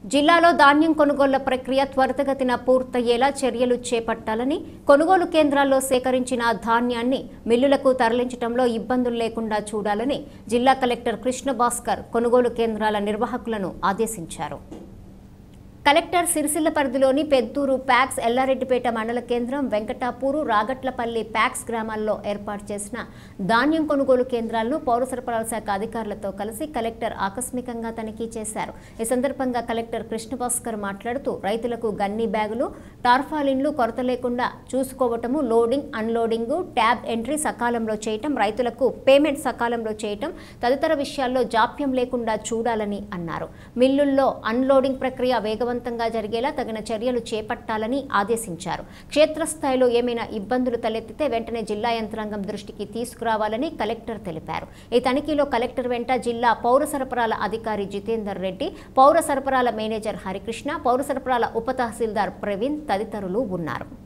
జిల్లాలో ధాన్యం కొనుగోళ్ల ప్రక్రియ త్వరితగతిన పూర్తయ్యేలా చర్యలు చేపట్టాలని కొనుగోలు కేంద్రాల్లో సేకరించిన ధాన్యాన్ని మిల్లులకు తరలించడంలో ఇబ్బందులు లేకుండా చూడాలని జిల్లా కలెక్టర్ కృష్ణ భాస్కర్ కొనుగోలు కేంద్రాల నిర్వాహకులను ఆదేశించారు కలెక్టర్ సిరిసిల్ల పరిధిలోని పెద్దూరు ప్యాక్స్ ఎల్లారెడ్డిపేట మండల కేంద్రం వెంకటాపూరు రాగట్లపల్లి ప్యాక్స్ గ్రామాల్లో ఏర్పాటు చేసిన ధాన్యం కొనుగోలు కేంద్రాలను పౌర సరఫరాల శాఖ అధికారులతో కలిసి కలెక్టర్ ఆకస్మికంగా తనిఖీ చేశారు ఈ సందర్భంగా కలెక్టర్ కృష్ణభాస్కర్ మాట్లాడుతూ రైతులకు గన్ని బ్యాగులు టార్ఫాలిన్లు కొరత లేకుండా చూసుకోవటము లోడింగ్ అన్లోడింగ్ ట్యాబ్ ఎంట్రీ సకాలంలో చేయటం రైతులకు పేమెంట్ సకాలంలో చేయటం తదితర విషయాల్లో జాప్యం లేకుండా చూడాలని అన్నారు మిల్లుల్లో అన్లోడింగ్ ప్రక్రియ వేగవంతంగా జరిగేలా తగిన చర్యలు చేపట్టాలని ఆదేశించారు క్షేత్రస్థాయిలో ఏమైనా ఇబ్బందులు తలెత్తితే వెంటనే జిల్లా యంత్రాంగం దృష్టికి తీసుకురావాలని కలెక్టర్ తెలిపారు ఈ తనిఖీలో కలెక్టర్ వెంట జిల్లా పౌర సరఫరాల అధికారి జితేందర్ రెడ్డి పౌర సరఫరాల మేనేజర్ హరికృష్ణ పౌర సరఫరాల ఉప తహసీల్దార్ ప్రవీణ్ తదితరులు ఉన్నారు